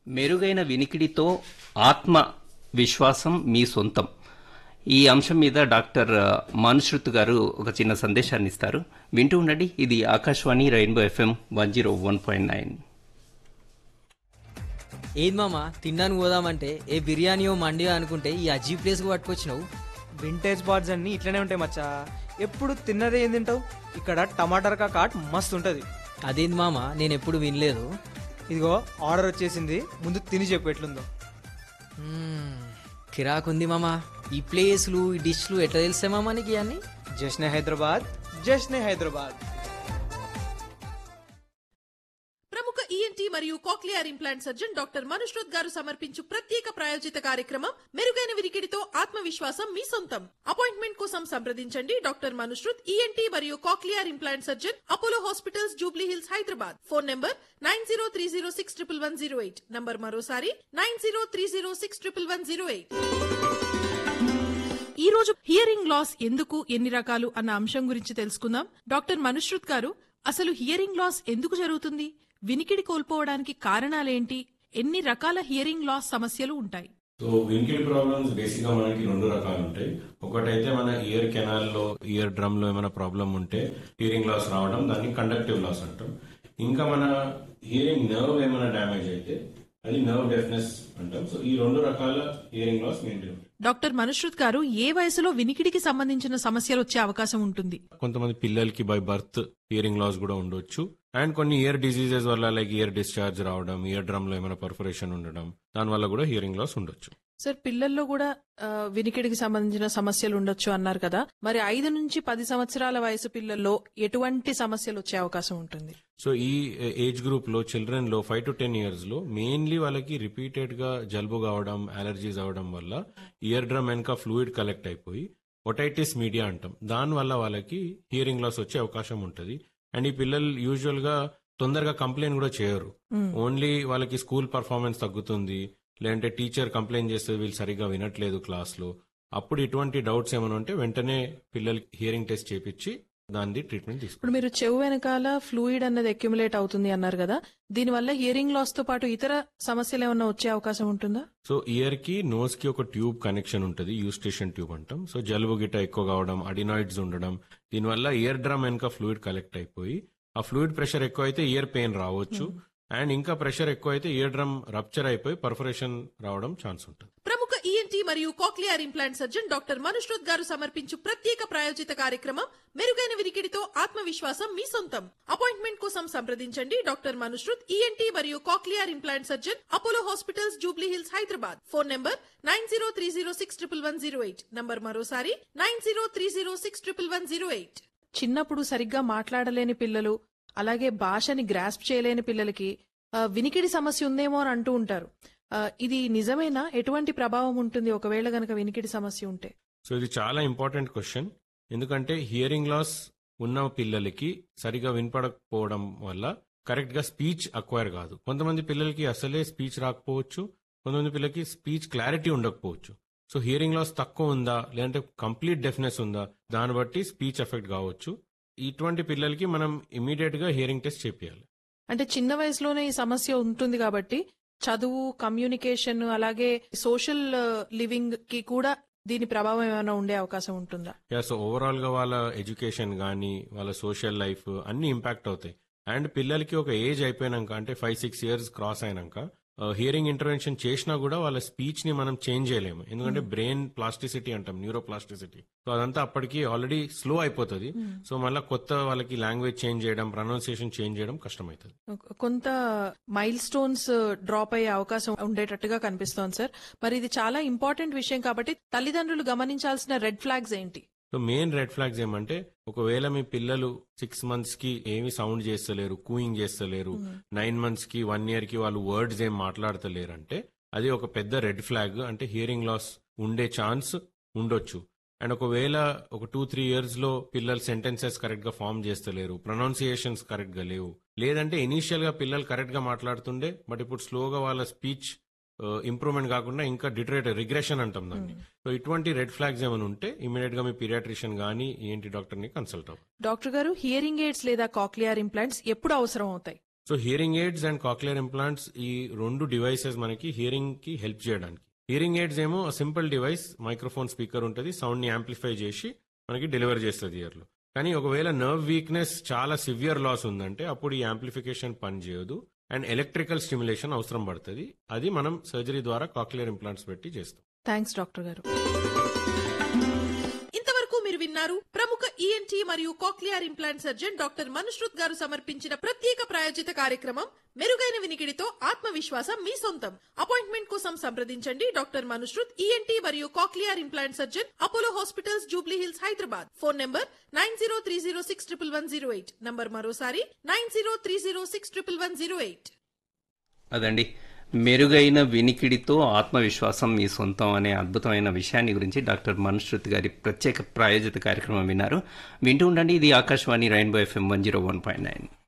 మెరుగైన వినికిడితో ఆత్మ విశ్వాసం మీ సొంతం ఈ అంశం మీద డాక్టర్ మనుశ్రుత్ గారు ఒక చిన్న సందేశాన్ని ఇస్తారు వింటూ ఉండండి ఇది Akashvani rainbow FM one zero one point nine ఏది మామ తినడానికి పోదామంటే ఏ బిర్యానీయో మండియో అనుకుంటే ఈ అజీ ప్లేస్కి పట్టుకొచ్చినావు వింటేజ్ బార్డ్స్ అన్ని ఇట్లనే ఉంటాయి మచ్చా ఎప్పుడు తిన్నదే ఏం తింటావు ఇక్కడ టమాటర్ కాట్ మస్తు ఉంటది అదేంది మామ నేను ఎప్పుడు వినలేదు ఇదిగో ఆర్డర్ వచ్చేసింది ముందు తిని చెప్పు ఎట్లుందో మ్మ్, కిరాకుంది మామ ఈ ప్లేస్లు ఈ డిష్లు ఎట్లా తెలుస్తాయి మామ నీకు ఇవన్నీ జశ్నే హైదరాబాద్ జశ్నే హైదరాబాద్ ప్రముఖ ఈఎన్టీ మరియు cochlear implant surgeon doctor Manushruth garu సమర్పించు ప్రత్యేక ప్రాయోజిత కార్యక్రమం మెరుగైన విరికిడితో ఆత్మవిశ్వాసం మీ సొంతం అపాయింట్మెంట్ కోసం సంప్రదించండి డాక్టర్ మనుష్రుత్ ఈఎన్టీ మరియు cochlear implant surgeon Apollo hospitals Jubilee Hills Hyderabad phone number nine zero three zero six triple one zero eight number మరోసారి nine zero three zero six triple one zero eight ఈ రోజు హియరింగ్ లాస్ ఎందుకు ఎన్ని రకాలు అన్న అంశం గురించి తెలుసుకుందాం డాక్టర్ మనుశ్రుత్ గారు అసలు హియరింగ్ లాస్ ఎందుకు జరుగుతుంది వినికిడి కోల్పోవడానికి కారణాలేంటి ఎన్ని రకాల హియరింగ్ లాస్ సమస్యలు ఉంటాయి సో వినికిడ్ ప్రాబ్లమ్స్ బేసిక్ గా మనకి రెండు రకాలు ఉంటాయి ఒకటైతే మన ఇయర్ కెనాల్ లో ఇయర్ డ్రమ్ లో ఏమైనా ప్రాబ్లం ఉంటే హియరింగ్ లాస్ రావడం దాన్ని కండక్టివ్ లాస్ అంటాం ఇంకా మన హియరింగ్ నర్వ్ ఏమైనా డ్యామేజ్ అయితే అది నర్వ్ డెఫ్నెస్ అంటాం సో ఈ రెండు రకాల hearing loss maintain doctor Manushruth garu ఏ వయసులో వినికిడికి సంబంధించిన సమస్యలు వచ్చే అవకాశం ఉంటుంది కొంతమంది పిల్లలకి బై బర్త్ హియరింగ్ లాస్ కూడా ఉండొచ్చు అండ్ కొన్ని ఇయర్ డిసీజెస్ వల్ల లైక్ ఇయర్ డిశ్చార్జ్ రావడం ఇయర్ డ్రమ్ లో ఏమైనా పర్ఫరేషన్ ఉండడం దాని వల్ల కూడా హియరింగ్ లాస్ ఉండొచ్చు సార్ పిల్లల్లో కూడా ఆ, వినికిడికి సంబంధించిన సమస్యలు ఉండొచ్చు అన్నారు కదా మరి ఐదు నుంచి పది సంవత్సరాల వయసు పిల్లల్లో ఎటువంటి సమస్యలు వచ్చే అవకాశం ఉంటుంది సో ఈ ఏజ్ గ్రూప్ లో చిల్డ్రన్ లో ఫైవ్ టు టెన్ ఇయర్స్ లో మెయిన్లీ వాళ్ళకి రిపీటెడ్ గా జలుబు కావడం అలర్జీస్ అవడం వల్ల ఇయర్ డ్రమ్ వెనక ఫ్లూయిడ్ కలెక్ట్ అయిపోయి ఒటైటిస్ మీడియా అంటాం దాని వల్ల వాళ్ళకి హియరింగ్ లాస్ వచ్చే అవకాశం ఉంటుంది అండ్ ఈ పిల్లలు యూజువల్ గా తొందరగా కంప్లైంట్ కూడా చేయరు ఓన్లీ వాళ్ళకి స్కూల్ పర్ఫార్మెన్స్ తగ్గుతుంది లేదంటే టీచర్ కంప్లైంట్ చేస్తే వీళ్ళు సరిగ్గా వినట్లేదు క్లాస్ లో అప్పుడు ఇటువంటి డౌట్స్ ఏమైనా ఉంటే వెంటనే పిల్లలకి హియరింగ్ టెస్ట్ చేపించి దాని ట్రీట్మెంట్ తీసుకుంటారు ఇప్పుడు మీరు చెవు వెనకాల ఫ్లూయిడ్ అన్నది అక్యుములేట్ అవుతుంది అన్నారు కదా దీనివల్ల హియరింగ్ లాస్ తో పాటు ఇతర సమస్యలు ఏమన్నా వచ్చే అవకాశం ఉంటుందా సో ఇయర్ కి నోస్ కి ఒక ట్యూబ్ కనెక్షన్ ఉంటుంది యూస్టేషన్ ట్యూబ్ అంటాం సో జలుబు గిట్ట ఎక్కువ కావడం అడినాయిడ్స్ ఉండడం దీనివల్ల ఇయర్ డ్రమ్ వెనక ఫ్లూయిడ్ కలెక్ట్ అయిపోయి ఆ ఫ్లూయిడ్ ప్రెషర్ ఎక్కువ అయితే ఇయర్ పెయిన్ రావచ్చు అండ్ ఇంకా ప్రెషర్ ఎక్కువ అయితే ఇయర్ డ్రమ్ రప్చర్ అయిపోయి పర్ఫరేషన్ రావడం ఛాన్స్ ఉంటుంది ప్రముఖ ఈఎన్టీ మరియు cochlear implant surgeon doctor Manushruth garu సమర్పించు ప్రత్యేక ప్రాయోజిత కార్యక్రమం మెరుగైన వినికిడితో ఆత్మవిశ్వాసం మీ సొంతం అపాయింట్మెంట్ కోసం సంప్రదించండి డాక్టర్ మనుష్రుత్ ఈఎన్టీ మరియు cochlear implant surgeon Apollo hospitals Jubilee Hills Hyderabad phone number nine zero three zero six triple one zero eight number మరోసారి nine zero three zero six triple one zero eight చిన్నప్పుడు సరిగ్గా మాట్లాడలేని పిల్లలు అలాగే భాషని గ్రాస్ప్ చేయలేని పిల్లలకి ఆ, వినికిడి సమస్య ఉందేమో అని అంటూ ఉంటారు ఆ, ఇది నిజమేనా ఎటువంటి ప్రభావం ఉంటుంది ఒకవేళ గనక వినికిడి సమస్య ఉంటే సో ఇది చాలా ఇంపార్టెంట్ క్వశ్చన్ ఎందుకంటే హియరింగ్ లాస్ ఉన్న పిల్లలకి సరిగా వినపడకపోవడం వల్ల కరెక్ట్ గా స్పీచ్ అక్వైర్ కాదు కొంతమంది పిల్లలకి అసలే స్పీచ్ రాకపోవచ్చు కొంతమంది పిల్లలకి స్పీచ్ క్లారిటీ ఉండకపోవచ్చు సో హియరింగ్ లాస్ తక్కువ ఉందా లేదంటే కంప్లీట్ డెఫ్నెస్ ఉందా దాన్ని బట్టి స్పీచ్ ఎఫెక్ట్ కావచ్చు ఇటువంటి పిల్లలకి మనం ఇమీడియట్ గా హియరింగ్ టెస్ట్ చేపియాలి అంటే చిన్న వయసులోనే ఈ సమస్య ఉంటుంది కాబట్టి చదువు కమ్యూనికేషన్ అలాగే సోషల్ లివింగ్ కి కూడా దీని ప్రభావం ఏమైనా ఉండే అవకాశం ఉంటుందా యా సో ఓవరాల్ గా వాళ్ళ ఎడ్యుకేషన్ కానీ వాళ్ళ సోషల్ లైఫ్ అన్ని ఇంపాక్ట్ అవుతాయి అండ్ పిల్లలకి ఒక ఏజ్ అయిపోయినాక అంటే ఫైవ్ సిక్స్ ఇయర్స్ క్రాస్ అయినాక హియరింగ్ ఇంటర్వెన్షన్ చేసినా కూడా వాళ్ళ స్పీచ్ ని మనం చేంజ్ చేయలేము ఎందుకంటే బ్రెయిన్ ప్లాస్టిసిటీ అంటాం న్యూరో ప్లాస్టిసిటీ సో అదంతా అప్పటికి ఆల్రెడీ స్లో అయిపోతుంది సో మళ్ళీ కొత్త వాళ్ళకి లాంగ్వేజ్ చేంజ్ చేయడం ప్రొనౌన్సియేషన్ చేంజ్ చేయడం కష్టమవుతుంది కొంత మైల్ స్టోన్స్ డ్రాప్ అయ్యే అవకాశం ఉండేటట్టుగా కనిపిస్తోంది సార్ మరి ఇది చాలా ఇంపార్టెంట్ విషయం కాబట్టి తల్లిదండ్రులు గమనించాల్సిన రెడ్ ఫ్లాగ్స్ ఏంటి సో మెయిన్ రెడ్ ఫ్లాగ్స్ ఏమంటే ఒకవేళ మీ పిల్లలు సిక్స్ మంత్స్ కి ఏమి సౌండ్ చేస్తలేరు కూయింగ్ చేస్తలేరు నైన్ మంత్స్ కి వన్ ఇయర్ కి వాళ్ళు వర్డ్స్ ఏం మాట్లాడతలేరు అంటే అది ఒక పెద్ద రెడ్ ఫ్లాగ్ అంటే హియరింగ్ లాస్ ఉండే ఛాన్స్ ఉండొచ్చు అండ్ ఒకవేళ ఒక టూ త్రీ ఇయర్స్ లో పిల్లలు సెంటెన్సెస్ కరెక్ట్ గా ఫామ్ చేస్తలేరు ప్రొనౌన్సియేషన్స్ కరెక్ట్ గా లేవు లేదంటే ఇనీషియల్ గా పిల్లలు కరెక్ట్ గా మాట్లాడుతుండే బట్ ఇప్పుడు స్లోగా వాళ్ళ స్పీచ్ ఇంప్రూవ్మెంట్ కాకుండా ఇంకా డిటరేట్ రిగ్రెషన్ అంటాం దాన్ని సో ఇటువంటి రెడ్ ఫ్లాగ్స్ ఏమైనా ఉంటే ఇమీడియట్ గా మీ పీరియాట్రిషియన్ గానీ ఏంటి డాక్టర్ ని కన్సల్ట్ అవ్వాలి డాక్టర్ గారు హియరింగ్ ఎయిడ్స్ లేదా కాక్లియర్ ఇంప్లాంట్స్ ఎప్పుడు అవసరం అవుతాయి so hearing aids and cochlear implants ఈ రెండు డివైసెస్ మనకి హియరింగ్ కి హెల్ప్ చేయడానికి హియరింగ్ ఎయిడ్స్ ఏమో సింపుల్ డివైస్ మైక్రోఫోన్ స్పీకర్ ఉంటుంది సౌండ్ ని యాంప్లిఫై చేసి మనకి డెలివర్ చేస్తుంది ఇయర్ లో కానీ ఒకవేళ నర్వ్ వీక్నెస్ చాలా సివియర్ లాస్ ఉందంటే అప్పుడు ఈ యాంప్లిఫికేషన్ పనిచేయదు అండ్ ఎలక్ట్రికల్ స్టిమ్యులేషన్ అవసరం పడుతుంది అది మనం సర్జరీ ద్వారా కాక్లియర్ ఇంప్లాంట్స్ పెట్టి చేస్తాం థ్యాంక్స్ డాక్టర్ గారు ఇంతవరకు మీరు విన్నారు ప్రముఖ ఈఎన్టీ మరియు cochlear implant surgeon doctor Manushruth garu సమర్పించిన ప్రత్యేక ప్రాయోజిత కార్యక్రమం మెరుగైన వినికిడితో ఆత్మవిశ్వాసం మీ సొంతం అపాయింట్మెంట్ కోసం సంప్రదించండి డాక్టర్ మనుశ్రుత్ ఈఎన్టీ మరియు cochlear implant surgeon Apollo hospitals Jubilee Hills Hyderabad phone number nine zero three zero six triple one zero eight number మరోసారి nine zero three zero six triple one zero eight అదండి మెరుగైన వినికిడితో ఆత్మవిశ్వాసం మీ సొంతం అనే అద్భుతమైన విషయాన్ని గురించి డాక్టర్ మనుశ్రుతి గారి ప్రత్యేక ప్రాయోజిత కార్యక్రమం విన్నారు వింటూ ఉండండి ఇది Akashvani rainbow FM one zero one point nine